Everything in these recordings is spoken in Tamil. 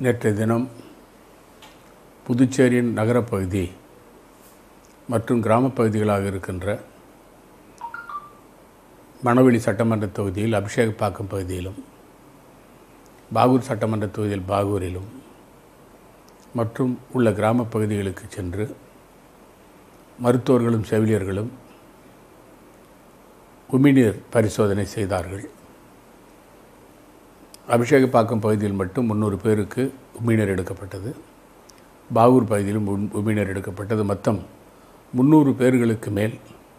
நேற்றைய தினம் புதுச்சேரியின் நகரப்பகுதி மற்றும் கிராமப் பகுதிகளாக இருக்கின்ற மணவெளி சட்டமன்ற தொகுதியில் அபிஷேகப்பாக்கம் பகுதியிலும் பாகூர் சட்டமன்ற தொகுதியில் பாகூரிலும் மற்றும் உள்ள கிராமப் பகுதிகளுக்கு சென்று மருத்துவர்களும் செவிலியர்களும் உமிநீர் பரிசோதனை செய்தார்கள் அபிஷேகப்பாக்கம் பகுதியில் மட்டும் முந்நூறு பேருக்கு உமிழ்நீர் எடுக்கப்பட்டது பாகூர் பகுதியிலும் உம்- உமிழ்நீர் எடுக்கப்பட்டது மொத்தம் முந்நூறு பேர்களுக்கு மேல்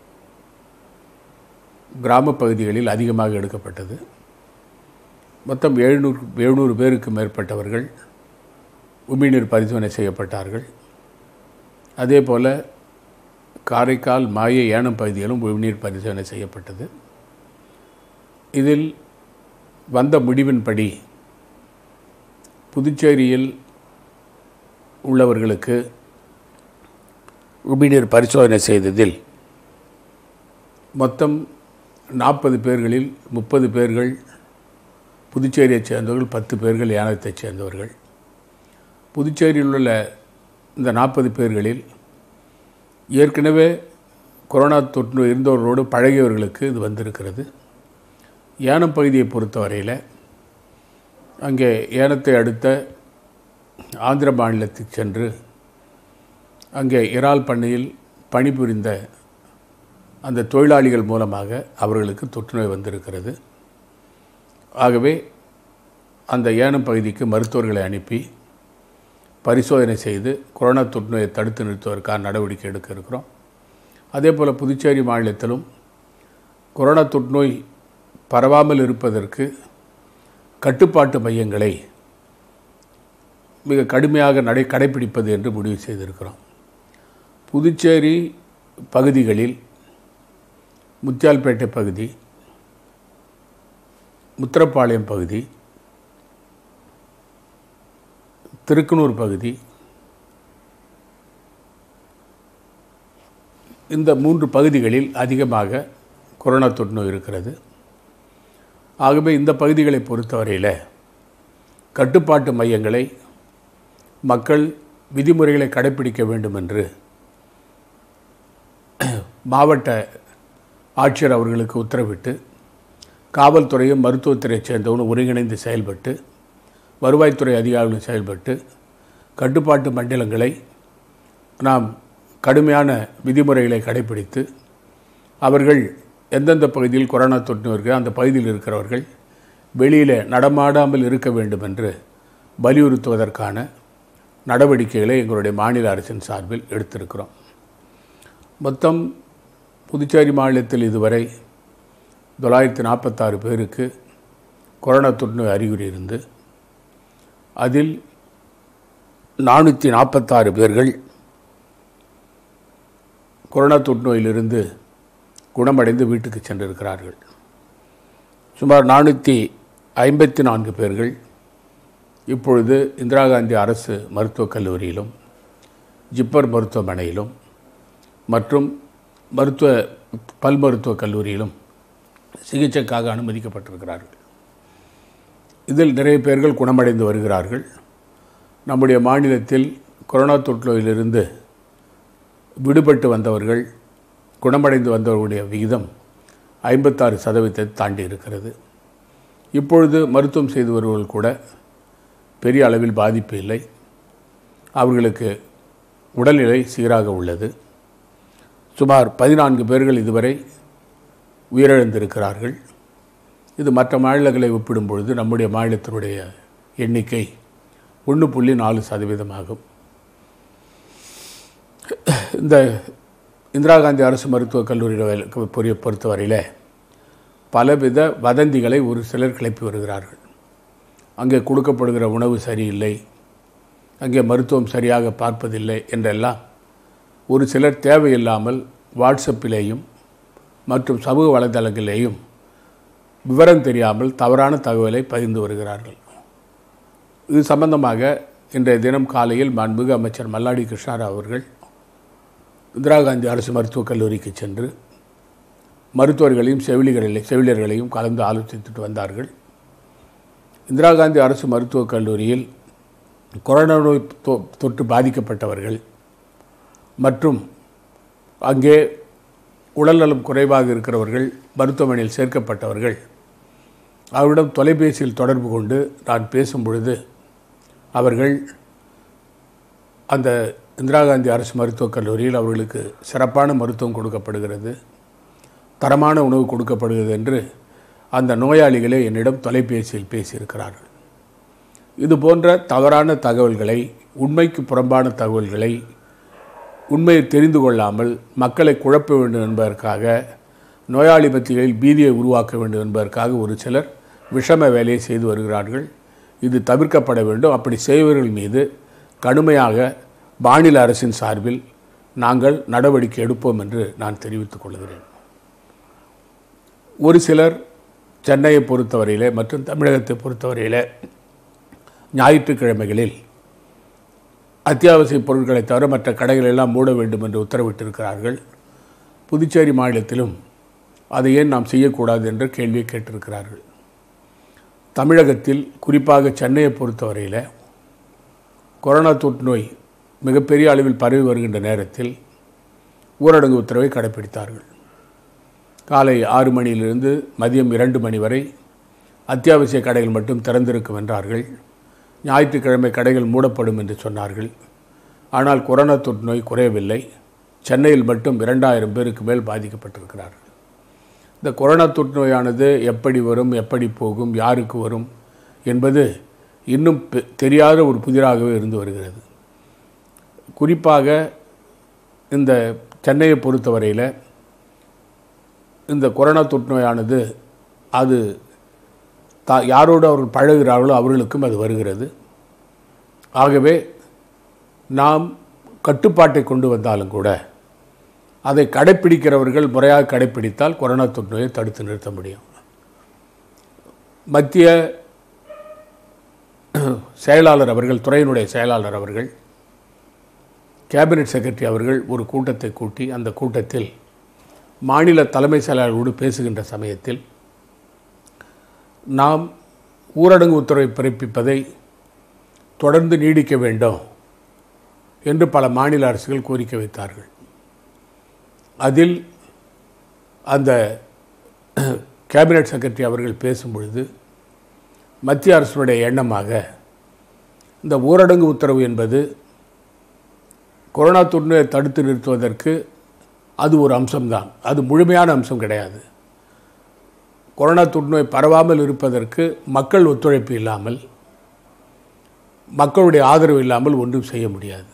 கிராமப் பகுதிகளில் அதிகமாக எடுக்கப்பட்டது மொத்தம் எழுநூறு எழுநூறு பேருக்கு மேற்பட்டவர்கள் உமிழ்நீர் பரிசோதனை செய்யப்பட்டார்கள் அதே போல் காரைக்கால் மாய ஏனம் பகுதியிலும் உமிழ்நீர் பரிசோதனை செய்யப்பட்டது இதில் வந்த முடிவின்படி புதுச்சேரியில் உள்ளவர்களுக்கு உமிழ்நீர் பரிசோதனை செய்ததில் மொத்தம் நாற்பது பேர்களில் முப்பது பேர்கள் புதுச்சேரியைச் சேர்ந்தவர்கள் பத்து பேர்கள் ஏனத்தைச் சேர்ந்தவர்கள் புதுச்சேரியில் உள்ள இந்த நாற்பது பேர்களில் ஏற்கனவே கொரோனா தொற்று இருந்தவர்களோடு பழகியவர்களுக்கு இது வந்திருக்கிறது ஏனம் பகுதியை பொறுத்தவரையில் அங்கே ஏனத்தை அடுத்த ஆந்திர மாநிலத்துக்கு சென்று அங்கே இறால் பண்ணையில் பணிபுரிந்த அந்த தொழிலாளிகள் மூலமாக அவர்களுக்கு தொற்றுநோய் வந்திருக்கிறது ஆகவே அந்த ஏனம் பகுதிக்கு மருத்துவர்களை அனுப்பி பரிசோதனை செய்து கொரோனா தொற்றுநோயை தடுத்து நிறுத்துவதற்கான நடவடிக்கை எடுக்க இருக்கிறோம் அதே போல் புதுச்சேரி மாநிலத்திலும் கொரோனா தொற்றுநோய் பரவாமல் இருப்பதற்கு கட்டுப்பாட்டு மையங்களை மிக கடுமையாக நடை கடைப்பிடிப்பது என்று முடிவு செய்திருக்கிறோம் புதுச்சேரி பகுதிகளில் முத்தியால்பேட்டை பகுதி முத்திரப்பாளையம் பகுதி திருக்கனூர் பகுதி இந்த மூன்று பகுதிகளில் அதிகமாக கொரோனா தொற்றுநோய் இருக்கிறது ஆகவே இந்த பகுதிகளை பொறுத்தவரையில் கட்டுப்பாட்டு மையங்களை மக்கள் விதிமுறைகளை கடைப்பிடிக்க வேண்டும் என்று மாவட்ட ஆட்சியர் அவர்களுக்கு உத்தரவிட்டு காவல்துறையும் மருத்துவத்துறையைச் சேர்ந்தவனும் ஒருங்கிணைந்து செயல்பட்டு வருவாய்த்துறை அதிகாரிகளும் செயல்பட்டு கட்டுப்பாட்டு மண்டலங்களை நாம் கடுமையான விதிமுறைகளை கடைப்பிடித்து அவர்கள் எந்தெந்த பகுதியில் கொரோனா தொற்று இருக்கிற அந்த பகுதியில் இருக்கிறவர்கள் வெளியில் நடமாடாமல் இருக்க வேண்டும் என்று வலியுறுத்துவதற்கான நடவடிக்கைகளை எங்களுடைய மாநில அரசின் சார்பில் எடுத்திருக்கிறோம் மொத்தம் புதுச்சேரி மாநிலத்தில் இதுவரை தொள்ளாயிரத்தி நாற்பத்தாறு பேருக்கு கொரோனா தொற்றுநோய் அறிகுறி இருந்து அதில் நானூற்றி நாற்பத்தாறு பேர்கள் கொரோனா தொற்றுநோயிலிருந்து குணமடைந்து வீட்டுக்கு சென்றிருக்கிறார்கள் சுமார் நானூற்றி ஐம்பத்தி நான்கு பேர்கள் இப்பொழுது இந்திரா காந்தி அரசு மருத்துவக் கல்லூரியிலும் ஜிப்பர் மருத்துவமனையிலும் மற்றும் மருத்துவ பல் மருத்துவக் கல்லூரியிலும் சிகிச்சைக்காக அனுமதிக்கப்பட்டிருக்கிறார்கள் இதில் நிறைய பேர்கள் குணமடைந்து வருகிறார்கள் நம்முடைய மாநிலத்தில் கொரோனா தொற்றுநோயிலிருந்து விடுபட்டு வந்தவர்கள் குணமடைந்து வந்தவர்களுடைய விகிதம் ஐம்பத்தாறு சதவீதத்தை தாண்டி இருக்கிறது இப்பொழுது மருத்துவம் செய்து வருவர்கள் கூட பெரிய அளவில் பாதிப்பு இல்லை அவர்களுக்கு உடல்நிலை சீராக உள்ளது சுமார் பதினான்கு பேர்கள் இதுவரை உயிரிழந்திருக்கிறார்கள் இது மற்ற மாநிலங்களை ஒப்பிடும் பொழுது நம்முடைய மாநிலத்தினுடைய எண்ணிக்கை ஒன்று புள்ளி நாலு சதவீதமாகும் இந்த இந்திரா காந்தி அரசு மருத்துவக் கல்லூரியில் பொறிய பொறுத்தவரையில் பலவித வதந்திகளை ஒரு சிலர் கிளப்பி வருகிறார்கள் அங்கே கொடுக்கப்படுகிற உணவு சரியில்லை அங்கே மருத்துவம் சரியாக பார்ப்பதில்லை என்றெல்லாம் ஒரு சிலர் தேவையில்லாமல் வாட்ஸ்அப்பிலேயும் மற்றும் சமூக வலைதளங்களிலேயும் விவரம் தெரியாமல் தவறான தகவலை பகிர்ந்து வருகிறார்கள் இது சம்பந்தமாக இன்றைய தினம் காலையில் மாண்புமிகு அமைச்சர் மல்லாடி கிருஷ்ணாராவ் அவர்கள் இந்திரா காந்தி அரசு மருத்துவக் கல்லூரிக்கு சென்று மருத்துவர்களையும் செவிலியர்களை செவிலியர்களையும் கலந்து ஆலோசித்துட்டு வந்தார்கள் இந்திரா காந்தி அரசு மருத்துவக் கல்லூரியில் கொரோனா நோய் தொ- தொற்று பாதிக்கப்பட்டவர்கள் மற்றும் அங்கே உடல்நலம் குறைவாக இருக்கிறவர்கள் மருத்துவமனையில் சேர்க்கப்பட்டவர்கள் அவரிடம் தொலைபேசியில் தொடர்பு கொண்டு நான் பேசும் பொழுது அவர்கள் அந்த இந்திரா காந்தி அரசு மருத்துவக் கல்லூரியில் அவர்களுக்கு சிறப்பான மருத்துவம் கொடுக்கப்படுகிறது தரமான உணவு கொடுக்கப்படுகிறது என்று அந்த நோயாளிகளே என்னிடம் தொலைபேசியில் பேசியிருக்கிறார்கள் இது போன்ற தவறான தகவல்களை உண்மைக்கு புறம்பான தகவல்களை உண்மையை தெரிந்து கொள்ளாமல் மக்களை குழப்ப வேண்டும் என்பதற்காக நோயாளி மத்தியில் பீதியை உருவாக்க வேண்டும் என்பதற்காக ஒரு சிலர் விஷம வேலையை செய்து வருகிறார்கள் இது தவிர்க்கப்பட வேண்டும் அப்படி செய்வர்கள் மீது கடுமையாக மாநில அரசின் சார்பில் நாங்கள் நடவடிக்கை எடுப்போம் என்று நான் தெரிவித்துக் கொள்கிறேன் ஒரு சிலர் சென்னையை பொறுத்தவரையிலே மற்றும் தமிழகத்தை பொறுத்தவரையிலே ஞாயிற்றுக்கிழமைகளில் அத்தியாவசிய பொருட்களை தவிர மற்ற கடைகள் எல்லாம் மூட வேண்டும் என்று உத்தரவிட்டிருக்கிறார்கள் புதுச்சேரி மாநிலத்திலும் அதை ஏன் நாம் செய்யக்கூடாது என்ற கேள்வியை கேட்டிருக்கிறார்கள் தமிழகத்தில் குறிப்பாக சென்னையை பொறுத்தவரையில் கொரோனா தொற்று நோய் மிகப்பெரிய அளவில் பரவி வருகின்ற நேரத்தில் ஊரடங்கு உத்தரவை கடைப்பிடித்தார்கள் காலை ஆறு மணியிலிருந்து மதியம் இரண்டு மணி வரை அத்தியாவசிய கடைகள் மட்டும் திறந்திருக்கும் என்றார்கள் ஞாயிற்றுக்கிழமை கடைகள் மூடப்படும் என்று சொன்னார்கள் ஆனால் கொரோனா தொற்று நோய் குறையவில்லை சென்னையில் மட்டும் இரண்டாயிரம் பேருக்கு மேல் பாதிக்கப்பட்டிருக்கிறார்கள் இந்த கொரோனா தொற்று நோயானது எப்படி வரும் எப்படி போகும் யாருக்கு வரும் என்பது இன்னும் பெ- தெரியாத ஒரு புதிராகவே இருந்து வருகிறது குறிப்பாக இந்த சென்னையை பொறுத்தவரையில் இந்த கொரோனா தொற்று நோயானது அது தா யாரோடு அவர்கள் பழகுகிறார்களோ அவர்களுக்கும் அது வருகிறது ஆகவே நாம் கட்டுப்பாட்டை கொண்டு வந்தாலும் கூட அதை கடைப்பிடிக்கிறவர்கள் முறையாக கடைப்பிடித்தால் கொரோனா தொற்று நோயை தடுத்து நிறுத்த முடியும் மத்திய செயலாளர் அவர்கள் துறையினுடைய செயலாளர் அவர்கள் கேபினட் செக்ரட்டரி அவர்கள் ஒரு கூட்டத்தை கூட்டி அந்த கூட்டத்தில் மாநில தலைமை செயலாளரோடு பேசுகின்ற சமயத்தில் நாம் ஊரடங்கு உத்தரவை பிறப்பிப்பதை தொடர்ந்து நீடிக்க வேண்டும் என்று பல மாநில அரசுகள் கோரிக்கை வைத்தார்கள் அதில் அந்த கேபினட் செக்ரட்டரி அவர்கள் பேசும் பொழுது மத்திய அரசுடைய எண்ணமாக இந்த ஊரடங்கு உத்தரவு என்பது கொரோனா தொற்றை தடுத்து நிறுத்துவதற்கு அது ஒரு அம்சம்தான் அது முழுமையான அம்சம் கிடையாது கொரோனா தொற்றுநோய் பரவாமல் இருப்பதற்கு மக்கள் ஒத்துழைப்பு இல்லாமல் மக்களுடைய ஆதரவு இல்லாமல் ஒன்றும் செய்ய முடியாது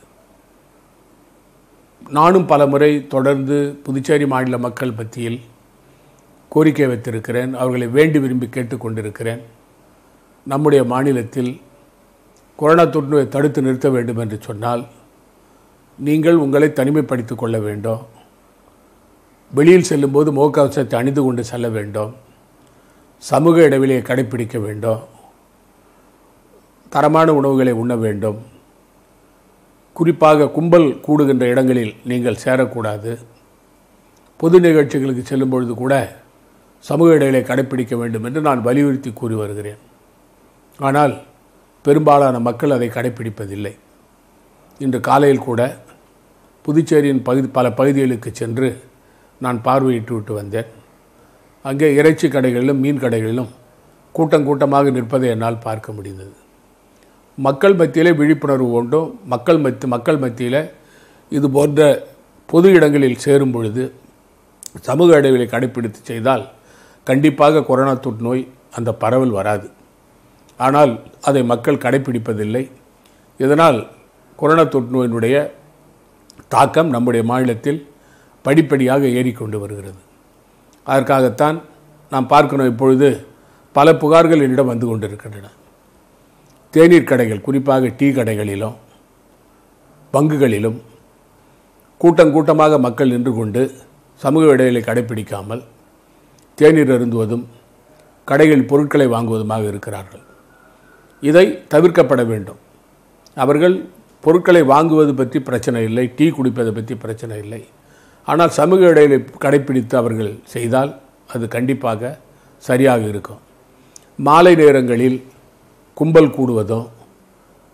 நானும் பல முறை தொடர்ந்து புதுச்சேரி மாநில மக்கள் மத்தியில் கோரிக்கை வைத்திருக்கிறேன் அவர்களை வேண்டி விரும்பி கேட்டுக்கொண்டிருக்கிறேன் நம்முடைய மாநிலத்தில் கொரோனா தொற்றுநோயை தடுத்து நிறுத்த வேண்டும் என்று சொன்னால் நீங்கள் உங்களை தனிமைப்படுத்திக் கொள்ள வேண்டும் வெளியில் செல்லும்போது முகக்கவசத்தை அணிந்து கொண்டு செல்ல வேண்டும் சமூக இடைவெளியை கடைப்பிடிக்க வேண்டும் தரமான உணவுகளை உண்ண வேண்டும் குறிப்பாக கும்பல் கூடுகின்ற இடங்களில் நீங்கள் சேரக்கூடாது பொது நிகழ்ச்சிகளுக்கு செல்லும் பொழுது கூட சமூக இடைவெளியை கடைப்பிடிக்க வேண்டும் என்று நான் வலியுறுத்தி கூறி வருகிறேன் ஆனால் பெரும்பாலான மக்கள் அதை கடைப்பிடிப்பதில்லை இன்று காலையில் கூட புதுச்சேரியின் பகுதி பல பகுதிகளுக்கு சென்று நான் பார்வையிட்டு விட்டு வந்தேன் அங்கே இறைச்சி கடைகளிலும் மீன் கடைகளிலும் கூட்டம் கூட்டமாக நிற்பதை என்னால் பார்க்க முடிந்தது மக்கள் மத்தியிலே விழிப்புணர்வு கொண்டும் மக்கள் மத்தி மக்கள் மத்தியில் இது போன்ற பொது இடங்களில் சேரும் பொழுது சமூக இடைவெளி கடைப்பிடித்து செய்தால் கண்டிப்பாக கொரோனா தொற்று நோய் அந்த பரவல் வராது ஆனால் அதை மக்கள் கடைப்பிடிப்பதில்லை இதனால் கொரோனா தொற்று நோயினுடைய தாக்கம் நம்முடைய மாநிலத்தில் படிப்படியாக ஏறிக்கொண்டு வருகிறது அதற்காகத்தான் நாம் பார்க்கணும் இப்பொழுது பல புகார்கள் என்னிடம் வந்து கொண்டிருக்கின்றன தேநீர் கடைகள் குறிப்பாக டீ கடைகளிலும் பங்குகளிலும் கூட்டம் கூட்டமாக மக்கள் நின்று கொண்டு சமூக இடைவெளி கடைப்பிடிக்காமல் தேநீர் அருந்துவதும் கடைகளில் பொருட்களை வாங்குவதுமாக இருக்கிறார்கள் இதை தவிர்க்கப்பட வேண்டும் அவர்கள் பொருட்களை வாங்குவது பற்றி பிரச்சனை இல்லை டீ குடிப்பதை பற்றி பிரச்சனை இல்லை ஆனால் சமூக இடைவெளி கடைப்பிடித்து அவர்கள் செய்தால் அது கண்டிப்பாக சரியாக இருக்கும் மாலை நேரங்களில் கும்பல் கூடுவதும்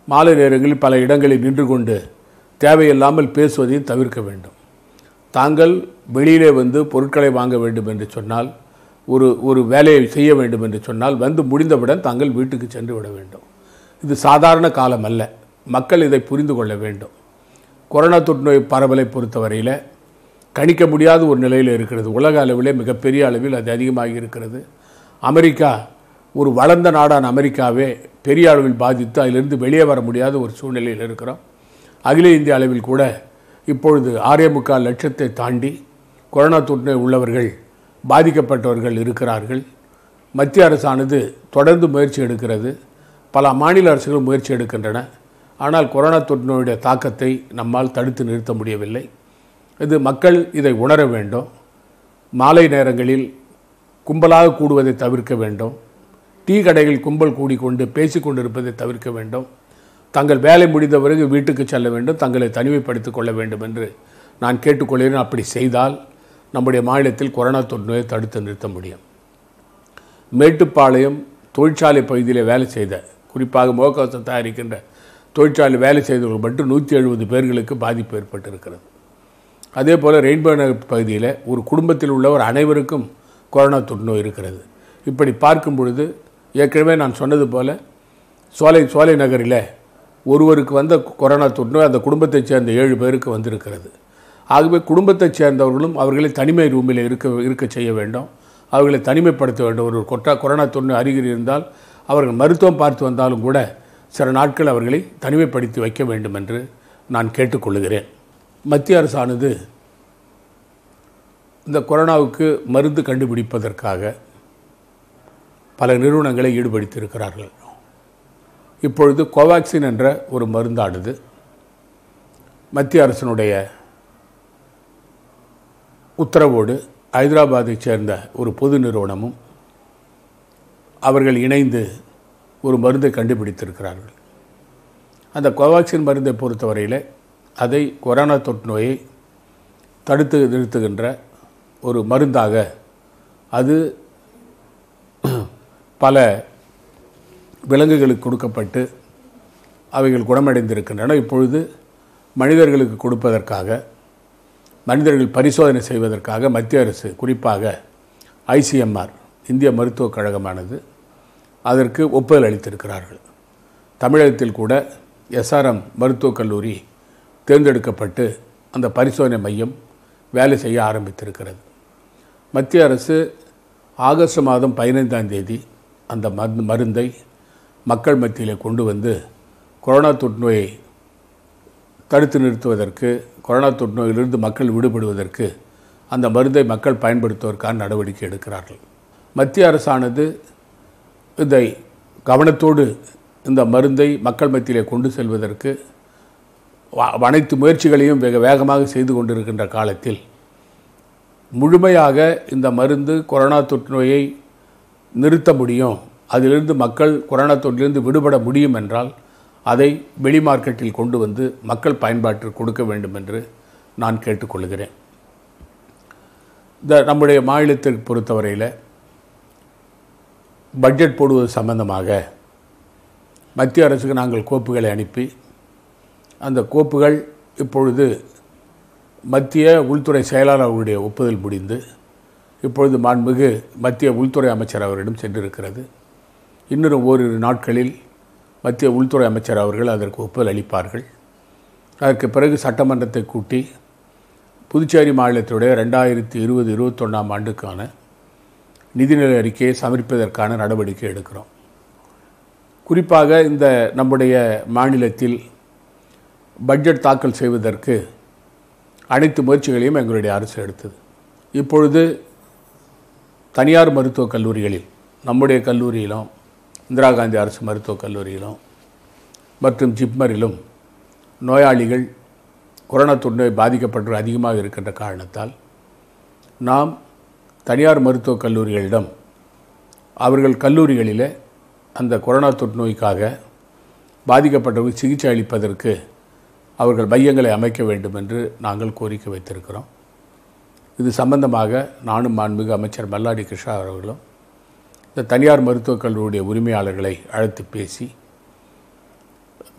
மாலை நேரங்களில் பல இடங்களில் நின்று கொண்டு தேவையில்லாமல் பேசுவதையும் தவிர்க்க வேண்டும் தாங்கள் வெளியிலே வந்து பொருட்களை வாங்க வேண்டும் என்று சொன்னால் ஒரு ஒரு வேலையை செய்ய வேண்டும் என்று சொன்னால் வந்து முடிந்தவுடன் தாங்கள் வீட்டுக்கு சென்று விட வேண்டும் இது சாதாரண காலம் அல்ல மக்கள் இதை புரிந்து கொள்ள வேண்டும் கொரோனா தொற்றுநோய் பரவலை பொறுத்தவரையில் கணிக்க முடியாத ஒரு நிலையில் இருக்கிறது உலக அளவிலே மிகப்பெரிய அளவில் அது அதிகமாகி இருக்கிறது அமெரிக்கா ஒரு வளர்ந்த நாடான அமெரிக்காவே பெரிய அளவில் பாதித்து அதிலிருந்து வெளியே வர முடியாத ஒரு சூழ்நிலையில் இருக்கிறோம் அகில இந்திய அளவில் கூட இப்பொழுது ஆறே முக்கால் லட்சத்தை தாண்டி கொரோனா தொற்றுநோய் உள்ளவர்கள் பாதிக்கப்பட்டவர்கள் இருக்கிறார்கள் மத்திய அரசானது தொடர்ந்து முயற்சி எடுக்கிறது பல மாநில அரசுகள் முயற்சி எடுக்கின்றன ஆனால் கொரோனா தொற்றுநோயுடைய தாக்கத்தை நம்மால் தடுத்து நிறுத்த முடியவில்லை இது மக்கள் இதை உணர வேண்டும் மாலை நேரங்களில் கும்பலாக கூடுவதை தவிர்க்க வேண்டும் டீ கடையில் கும்பல் கூடிக்கொண்டு பேசிக் கொண்டிருப்பதை தவிர்க்க வேண்டும் தங்கள் வேலை முடிந்த பிறகு வீட்டுக்கு செல்ல வேண்டும் தங்களை தனிமைப்படுத்திக் கொள்ள வேண்டும் என்று நான் கேட்டுக்கொள்கிறேன் அப்படி செய்தால் நம்முடைய மாநிலத்தில் கொரோனா தொற்றுநோயை தடுத்து நிறுத்த முடியும் மேட்டுப்பாளையம் தொழிற்சாலை பகுதியில் வேலை செய்த குறிப்பாக முகக்கவசம் தயாரிக்கின்ற தொழிற்சாலை வேலை செய்தவர்கள் மட்டும் நூற்றி எழுபது பேர்களுக்கு பாதிப்பு ஏற்பட்டிருக்கிறது அதே போல் ரெயின்போ நகர் பகுதியில் ஒரு குடும்பத்தில் உள்ளவர் அனைவருக்கும் கொரோனா தொற்றுநோய் இருக்கிறது இப்படி பார்க்கும் பொழுது ஏற்கனவே நான் சொன்னது போல சோலை சோலை நகரில் ஒருவருக்கு வந்த கொரோனா தொற்றுநோய் அந்த குடும்பத்தைச் சேர்ந்த ஏழு பேருக்கு வந்திருக்கிறது ஆகவே குடும்பத்தைச் சேர்ந்தவர்களும் அவர்களை தனிமை ரூமில் இருக்க இருக்க செய்ய வேண்டும் அவர்களை தனிமைப்படுத்த வேண்டும் ஒரு கொட்டா கொரோனா தொற்று அறிகுறி இருந்தால் அவர்கள் மருத்துவம் பார்த்து வந்தாலும் கூட சில நாட்கள் அவர்களை தனிமைப்படுத்தி வைக்க வேண்டும் என்று நான் கேட்டுக்கொள்கிறேன் மத்திய அரசானது இந்த கொரோனாவுக்கு மருந்து கண்டுபிடிப்பதற்காக பல நிறுவனங்களை ஈடுபடுத்தியிருக்கிறார்கள் இப்பொழுது கோவாக்சின் என்ற ஒரு மருந்தானது மத்திய அரசினுடைய உத்தரவோடு ஹைதராபாத்தைச் சேர்ந்த ஒரு பொது நிறுவனமும் அவர்கள் இணைந்து ஒரு மருந்தை கண்டுபிடித்திருக்கிறார்கள் அந்த கோவாக்சின் மருந்தை பொறுத்தவரையில் அதை கொரோனா தொற்று நோயை தடுத்து நிறுத்துகின்ற ஒரு மருந்தாக அது பல விலங்குகளுக்கு கொடுக்கப்பட்டு அவைகள் குணமடைந்திருக்கின்றன இப்பொழுது மனிதர்களுக்கு கொடுப்பதற்காக மனிதர்கள் பரிசோதனை செய்வதற்காக மத்திய அரசு குறிப்பாக ஐசிஎம்ஆர் இந்திய மருத்துவக் கழகமானது அதற்கு ஒப்புதல் அளித்திருக்கிறார்கள் தமிழகத்தில் கூட எஸ்ஆர்எம் மருத்துவக் கல்லூரி தேர்ந்தெடுக்கப்பட்டு அந்த பரிசோதனை மையம் வேலை செய்ய ஆரம்பித்திருக்கிறது மத்திய அரசு ஆகஸ்ட் மாதம் பதினைந்தாம் தேதி அந்த மருந்து மருந்தை மக்கள் மத்தியிலே கொண்டு வந்து கொரோனா தொற்றுநோயை தடுத்து நிறுத்துவதற்கு கொரோனா தொற்றுநோயிலிருந்து மக்கள் விடுபடுவதற்கு அந்த மருந்தை மக்கள் பயன்படுத்துவதற்கான நடவடிக்கை எடுக்கிறார்கள் மத்திய அரசானது இதை கவனத்தோடு இந்த மருந்தை மக்கள் மத்தியிலே கொண்டு செல்வதற்கு வ- அனைத்து முயற்சிகளையும் வெக வேகமாக செய்து கொண்டிருக்கின்ற காலத்தில் முழுமையாக இந்த மருந்து கொரோனா தொற்றுநோயை நிறுத்த முடியும் அதிலிருந்து மக்கள் கொரோனா தொற்றிலிருந்து விடுபட முடியும் என்றால் அதை வெளி மார்க்கெட்டில் கொண்டு வந்து மக்கள் பயன்பாட்டிற்கு கொடுக்க வேண்டும் என்று நான் கேட்டுக்கொள்கிறேன் இந்த நம்முடைய மாநிலத்திற்கு பொறுத்தவரையில் பட்ஜெட் போடுவது சம்பந்தமாக மத்திய அரசுக்கு நாங்கள் கோப்புகளை அனுப்பி அந்த கோப்புகள் இப்பொழுது மத்திய உள்துறை செயலாளர் அவருடைய ஒப்புதல் முடிந்து இப்பொழுது மாண்புமிகு மத்திய உள்துறை அமைச்சர் அவரிடம் சென்றிருக்கிறது இன்னொரு ஓரிரு நாட்களில் மத்திய உள்துறை அமைச்சர் அவர்கள் அதற்கு ஒப்புதல் அளிப்பார்கள் அதற்கு பிறகு சட்டமன்றத்தை கூட்டி புதுச்சேரி மாநிலத்துடைய ரெண்டாயிரத்தி இருபது இருபத்தொன்னாம் ஆண்டுக்கான நிதிநிலை அறிக்கையை சமர்ப்பிப்பதற்கான நடவடிக்கை எடுக்கிறோம் குறிப்பாக இந்த நம்முடைய மாநிலத்தில் பட்ஜெட் தாக்கல் செய்வதற்கு அனைத்து முயற்சிகளையும் எங்களுடைய அரசு எடுத்தது இப்பொழுது தனியார் மருத்துவக் கல்லூரிகளில் நம்முடைய கல்லூரியிலும் இந்திரா காந்தி அரசு மருத்துவக் கல்லூரியிலும் மற்றும் ஜிப்மரிலும் நோயாளிகள் கொரோனா தொற்றுநோய் பாதிக்கப்பட்டு அதிகமாக இருக்கின்ற காரணத்தால் நாம் தனியார் மருத்துவக் கல்லூரிகளிடம் அவர்கள் கல்லூரிகளில் அந்த கொரோனா தொற்று நோய்க்காக பாதிக்கப்பட்டவர்கள் சிகிச்சை அளிப்பதற்கு அவர்கள் மையங்களை அமைக்க வேண்டும் என்று நாங்கள் கோரிக்கை வைத்திருக்கிறோம் இது சம்பந்தமாக நானும் மாண்புமிகு அமைச்சர் மல்லாடி கிருஷ்ணா அவர்களும் இந்த தனியார் மருத்துவக் கல்லூரியுடைய உரிமையாளர்களை அழைத்து பேசி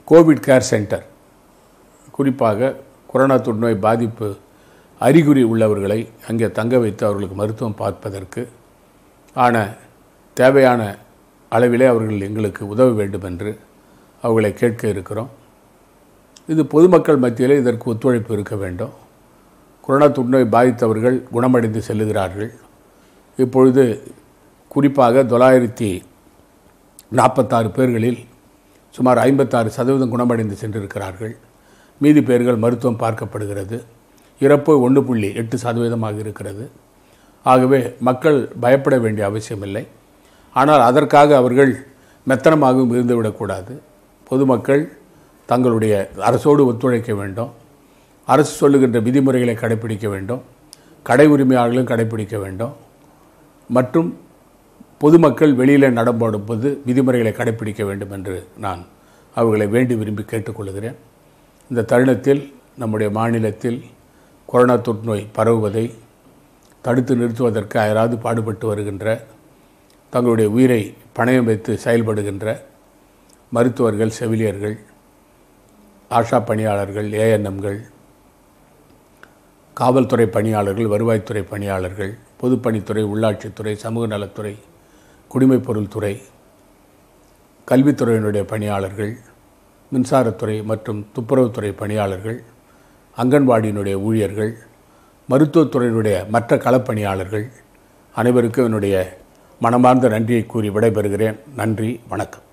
கோவிட் கேர் சென்டர் குறிப்பாக கொரோனா தொற்றுநோய் பாதிப்பு அறிகுறி உள்ளவர்களை அங்கே தங்க வைத்து அவர்களுக்கு மருத்துவம் பார்ப்பதற்கு ஆன தேவையான அளவிலே அவர்கள் எங்களுக்கு உதவ வேண்டும் என்று அவர்களை கேட்க இருக்கிறோம் இது பொதுமக்கள் மத்தியிலே இதற்கு ஒத்துழைப்பு இருக்க வேண்டும் கொரோனா தொற்றுநோய் பாதித்தவர்கள் குணமடைந்து செல்லுகிறார்கள் இப்பொழுது குறிப்பாக தொள்ளாயிரத்தி நாற்பத்தாறு பேர்களில் சுமார் ஐம்பத்தாறு சதவீதம் குணமடைந்து சென்றிருக்கிறார்கள் மீதி பேர்கள் மருத்துவம் பார்க்கப்படுகிறது இறப்பு ஒன்று புள்ளி எட்டு சதவீதமாக இருக்கிறது ஆகவே மக்கள் பயப்பட வேண்டிய அவசியமில்லை ஆனால் அதற்காக அவர்கள் மெத்தனமாகவும் இருந்துவிடக்கூடாது பொதுமக்கள் தங்களுடைய அரசோடு ஒத்துழைக்க வேண்டும் அரசு சொல்லுகின்ற விதிமுறைகளை கடைபிடிக்க வேண்டும் கடை உரிமையாளர்களும் கடைபிடிக்க வேண்டும் மற்றும் பொதுமக்கள் வெளியில் நடமாடும்போது விதிமுறைகளை கடைபிடிக்க வேண்டும் என்று நான் அவர்களை வேண்டி விரும்பி கேட்டுக்கொள்கிறேன் இந்த தருணத்தில் நம்முடைய மாநிலத்தில் கொரோனா தொற்றுநோய் பரவுவதை தடுத்து நிறுத்துவதற்கு அயராது பாடுபட்டு வருகின்ற தங்களுடைய உயிரை பணயம் வைத்து செயல்படுகின்ற மருத்துவர்கள் செவிலியர்கள் ஆஷா பணியாளர்கள் ஏஎன்எம்கள் காவல்துறை பணியாளர்கள் வருவாய்த்துறை பணியாளர்கள் பொதுப்பணித்துறை உள்ளாட்சித்துறை சமூக நலத்துறை குடிமைப்பொருள் துறை கல்வித்துறையினுடைய பணியாளர்கள் மின்சாரத்துறை மற்றும் துப்புரவுத்துறை பணியாளர்கள் அங்கன்வாடியினுடைய ஊழியர்கள் மருத்துவத்துறையினுடைய மற்ற களப்பணியாளர்கள் அனைவருக்கும் என்னுடைய மனமார்ந்த நன்றியை கூறி விடைபெறுகிறேன் நன்றி வணக்கம்